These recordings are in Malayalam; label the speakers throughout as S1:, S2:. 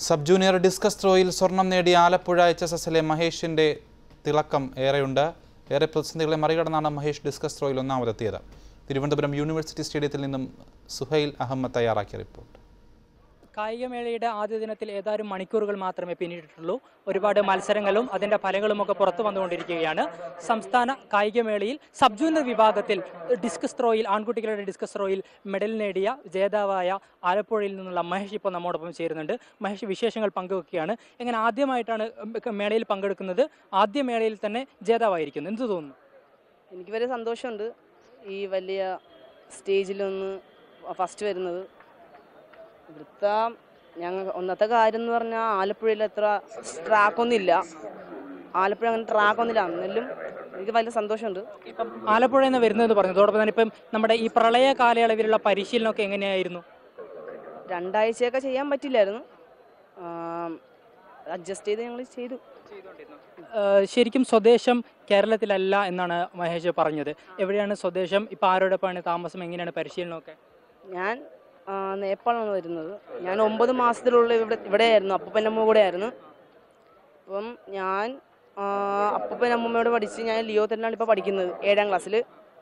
S1: സബ് ജൂനിയർ ഡിസ്കസ് ത്രോയിൽ സ്വർണം നേടിയ ആലപ്പുഴ എച്ച് എസ് എസിലെ മഹേഷിൻ്റെ തിളക്കം ഏറെയുണ്ട് ഏറെ പ്രതിസന്ധികളെ മറികടന്നാണ് മഹേഷ് ഡിസ്കസ് ത്രോയിൽ ഒന്നാമതെത്തിയത് തിരുവനന്തപുരം യൂണിവേഴ്സിറ്റി സ്റ്റേഡിയത്തിൽ നിന്നും സുഹൈൽ അഹമ്മദ് തയ്യാറാക്കിയ റിപ്പോർട്ട്
S2: കായികമേളയുടെ ആദ്യ ദിനത്തിൽ ഏതാനും മണിക്കൂറുകൾ മാത്രമേ പിന്നിട്ടിട്ടുള്ളൂ ഒരുപാട് മത്സരങ്ങളും അതിന്റെ ഫലങ്ങളുമൊക്കെ പുറത്തു വന്നുകൊണ്ടിരിക്കുകയാണ് സംസ്ഥാന കായികമേളയിൽ സബ് ജൂനിയർ വിഭാഗത്തിൽ ഡിസ്കസ് ത്രോയിൽ ആൺകുട്ടികളുടെ ഡിസ്കസ് ത്രോയിൽ മെഡൽ നേടിയ ജേതാവായ ആലപ്പുഴയിൽ നിന്നുള്ള മഹേഷ് ഇപ്പോൾ നമ്മോടൊപ്പം ചേരുന്നുണ്ട് മഹേഷ് വിശേഷങ്ങൾ പങ്കുവെക്കുകയാണ് എങ്ങനെ ആദ്യമായിട്ടാണ് മേളയിൽ പങ്കെടുക്കുന്നത് ആദ്യ മേളയിൽ തന്നെ ജേതാവായിരിക്കുന്നു എന്ത് തോന്നുന്നു
S3: എനിക്ക് വലിയ സന്തോഷമുണ്ട് ഈ വലിയ സ്റ്റേജിലൊന്ന് ഫസ്റ്റ് വരുന്നത് ഇവിടുത്തെ ഞങ്ങൾ ഒന്നത്തെ കാര്യം എന്ന് പറഞ്ഞാൽ ആലപ്പുഴയിൽ അത്ര ട്രാക്കൊന്നും ഇല്ല ആലപ്പുഴ അങ്ങനെ ട്രാക്കൊന്നും ഇല്ല എന്നാലും എനിക്ക് വലിയ സന്തോഷമുണ്ട്
S2: ഇപ്പം ആലപ്പുഴയിൽ നിന്ന് വരുന്നത് പറഞ്ഞു അതോടൊപ്പം തന്നെ ഇപ്പം നമ്മുടെ ഈ പ്രളയ കാലയളവിലുള്ള പരിശീലനമൊക്കെ എങ്ങനെയായിരുന്നു
S3: രണ്ടാഴ്ചയൊക്കെ ചെയ്യാൻ പറ്റില്ലായിരുന്നു അഡ്ജസ്റ്റ് ചെയ്ത് ഞങ്ങൾ ചെയ്തു
S2: ഏഹ് ശരിക്കും സ്വദേശം കേരളത്തിലല്ല എന്നാണ് മഹേഷ് പറഞ്ഞത് എവിടെയാണ് സ്വദേശം ഇപ്പൊ ആരോടൊപ്പമാണ് താമസം എങ്ങനെയാണ് പരിശീലനമൊക്കെ
S3: ഞാൻ ആ, നേപ്പാളാണ് വരുന്നത് ഞാൻ ഒമ്പത് മാസത്തിലുള്ള ഇവിടെ ഇവിടെയായിരുന്നു അപ്പൂപ്പൻ്റെ അമ്മ കൂടെ ആയിരുന്നു അപ്പം ഞാൻ ആ, അപ്പൂപ്പൻ അമ്മൂമ്മയോട് പഠിച്ച് ഞാൻ ലിയോ തന്നെയാണ് ഇപ്പോൾ പഠിക്കുന്നത് ഏഴാം ക്ലാസ്സിൽ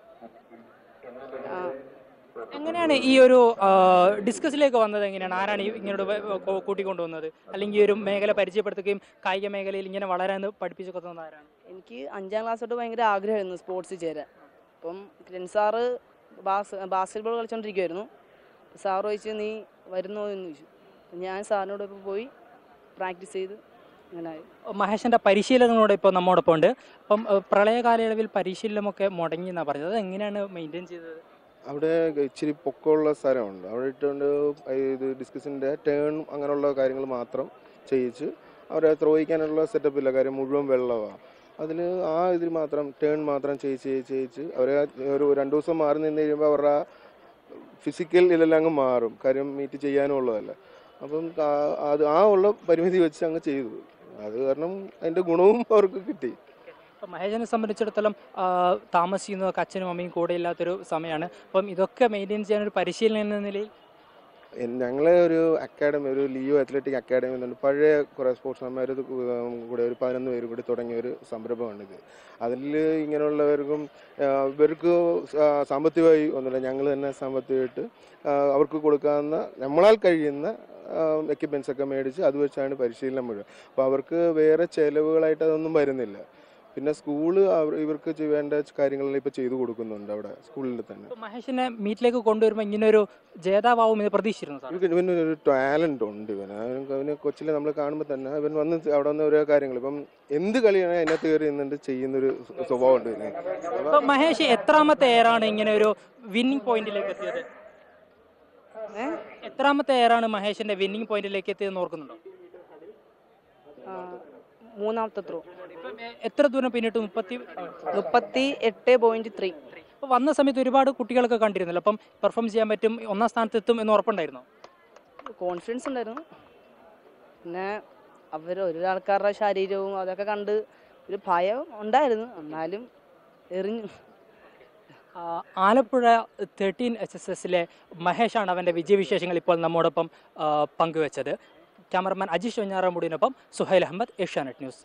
S2: എങ്ങനെയാണ് ഈ ഒരു ഡിസ്കസിലേക്ക് വന്നത് എങ്ങനെയാണ് ആരാണ് ഈ ഇങ്ങനോട് കൂട്ടിക്കൊണ്ടുവന്നത് അല്ലെങ്കിൽ ഈ ഒരു മേഖല പരിചയപ്പെടുത്തുകയും കായിക മേഖലയിൽ ഇങ്ങനെ വളരാൻ പഠിപ്പിച്ചു കൊണ്ടുവന്ന ആരാണ്
S3: എനിക്ക് അഞ്ചാം ക്ലാസ് തൊട്ട് ഭയങ്കര ആഗ്രഹമായിരുന്നു സ്പോർട്സിൽ ചേരാൻ അപ്പം കിരൺ സാറ് ബാസ് ബാസ്കറ്റ്ബോൾ കളിച്ചുകൊണ്ടിരിക്കുമായിരുന്നു സാറ് ചോദിച്ചു നീ വരുന്നോ എന്ന് ചോദിച്ചു അപ്പം ഞാൻ സാറിനോട് ഇപ്പോൾ പോയി പ്രാക്ടീസ് ചെയ്ത് അങ്ങനെ ആയി
S2: മഹേഷിന്റെ പരിശീലനങ്ങളോട് ഇപ്പോൾ നമ്മോടൊപ്പം ഉണ്ട് അപ്പം ഏഹ് പ്രളയ കാലയളവിൽ പരിശീലനമൊക്കെ മുടങ്ങി എന്നാണ് പറഞ്ഞത് അത് എങ്ങനെയാണ് മെയിൻറ്റെയിൻ ചെയ്തത്
S4: അവിടെ ഇച്ചിരി പൊക്കമുള്ള സ്ഥലമുണ്ട് അവിടെ ഇട്ടുകൊണ്ട് ഇത് ഡിസ്കസിൻ്റെ ടേൺ അങ്ങനെയുള്ള കാര്യങ്ങൾ മാത്രം ചെയ്യിച്ച് അവരെ ത്രോയിക്കാനുള്ള സെറ്റപ്പ് ഇല്ല കാര്യം മുഴുവൻ വെള്ളമാണ് അതിന് ആ ഇതിൽ മാത്രം ടേൺ മാത്രം ചെയ്യിച്ച് ചെയ്യിച്ച് ചെയ്യിച്ച് അവരെ ഒരു രണ്ട് ദിവസം മാറി നിന്ന് കഴിയുമ്പോൾ അവരുടെ ഫിസിക്കൽ ഇതെല്ലാം അങ്ങ് മാറും കാര്യം മീറ്റ് ചെയ്യാനും ഉള്ളതല്ല അപ്പം ആ- അത് ആ ഉള്ള പരിമിതി വെച്ച് അങ്ങ് ചെയ്തു അത് കാരണം അതിൻ്റെ ഗുണവും അവർക്ക് കിട്ടി
S2: അപ്പം മഹേഷിനെ സംബന്ധിച്ചിടത്തോളം ആ, താമസിക്കുന്നതൊക്കെ അച്ഛനും അമ്മയും കൂടെ ഇല്ലാത്തൊരു സമയമാണ് അപ്പം ഇതൊക്കെ മെയിൻറ്റെയിൻ ചെയ്യാൻ ഒരു പരിശീലനം എന്ന നിലയിൽ
S4: എൻ- ഞങ്ങളെ ഒരു അക്കാഡമി ഒരു ലിയോ അത്ലറ്റിക് അക്കാഡമി എന്നുണ്ട് പഴയ കുറേ സ്പോർട്സ്മാന്മാർ കൂടെ ഒരു പതിനൊന്ന് പേര് കൂടി തുടങ്ങിയ ഒരു സംരംഭമാണിത് അതിൽ ഇങ്ങനെയുള്ളവർക്കും ആ, ഇവർക്ക് സാ- സാമ്പത്തികമായി ഒന്നുമില്ല ഞങ്ങൾ തന്നെ സാമ്പത്തികമായിട്ട് ആ, അവർക്ക് കൊടുക്കാവുന്ന നമ്മളാൽ കഴിയുന്ന എക്യുപ്മെൻസ് ഒക്കെ മേടിച്ച് അത് വെച്ചാണ് പരിശീലനം മുഴുവൻ അപ്പോൾ അവർക്ക് വേറെ ചിലവുകളായിട്ട് അതൊന്നും വരുന്നില്ല പിന്നെ സ്കൂള് അവർ ഇവർക്ക് ചെയ്യേണ്ട കാര്യങ്ങളെല്ലാം ഇപ്പോൾ ചെയ്തു കൊടുക്കുന്നുണ്ട് അവിടെ സ്കൂളിൽ തന്നെ
S2: ഇപ്പം മഹേഷിനെ മീറ്റിലേക്ക് കൊണ്ടുവരുമ്പോൾ ഇങ്ങനെ ഒരു ജേതാവാവും എന്ന് പ്രതീക്ഷിച്ചിരുന്നു സാർ
S4: ഇവന് ഇവന് ഒരു ടാലന്റ് ഉണ്ട് ഇവന് അവന് അവന് കൊച്ചിലെ നമ്മൾ കാണുമ്പോൾ തന്നെ ഇവൻ വന്ന് അവിടെ വന്ന ഓരോ കാര്യങ്ങൾ ഇപ്പം എന്ത് കളിയാണ് അതിനകത്ത് കയറി നിന്നിട്ട് ചെയ്യുന്നൊരു സ്വഭാവം ഉണ്ട് ഇവന്
S2: ഇപ്പം മഹേഷ് എത്രാമത്തെ എയറാണ് ഇങ്ങനെ ഒരു വിന്നിംഗ് പോയിന്റിലേക്ക് എത്തിയത്
S3: ഏ?
S2: എത്രാമത്തെ എയറാണ് മഹേഷിന്റെ വിന്നിംഗ് പോയിന്റിലേക്ക് എത്തിയതെന്ന് ഓർക്കുന്നുണ്ടോ
S3: ആ, മൂന്നാമത്തെ ത്രോ
S2: ഇപ്പം എ- എത്ര ദൂരം പിന്നിട്ട് മുപ്പത്തി
S3: മുപ്പത്തി എട്ട് പോയിന്റ് ത്രീ
S2: ഇപ്പൊ വന്ന സമയത്ത് ഒരുപാട് കുട്ടികളൊക്കെ കണ്ടിരുന്നല്ലോ അപ്പം പെർഫോം ചെയ്യാൻ പറ്റും ഒന്നാം സ്ഥാനത്ത് എത്തും എന്ന് ഉറപ്പുണ്ടായിരുന്നു
S3: കോൺഫിഡൻസ് ഉണ്ടായിരുന്നു പിന്നെ അവർ ഓരോ ആൾക്കാരുടെ ശരീരവും അതൊക്കെ കണ്ട് ഒരു ഭയം ഉണ്ടായിരുന്നു എന്നാലും എറിഞ്ഞു
S2: ആ, ആലപ്പുഴ തേർട്ടീൻ എച്ച് എസ് എസിലെ മഹേഷാണ് അവൻ്റെ വിജയവിശേഷങ്ങൾ ഇപ്പോൾ നമ്മോടൊപ്പം ആ, പങ്കുവച്ചത് ക്യാമറമാൻ അജീഷ് വെഞ്ഞാറമൂടിനൊപ്പം സുഹൈൽ അഹമ്മദ് ഏഷ്യാനെറ്റ് ന്യൂസ്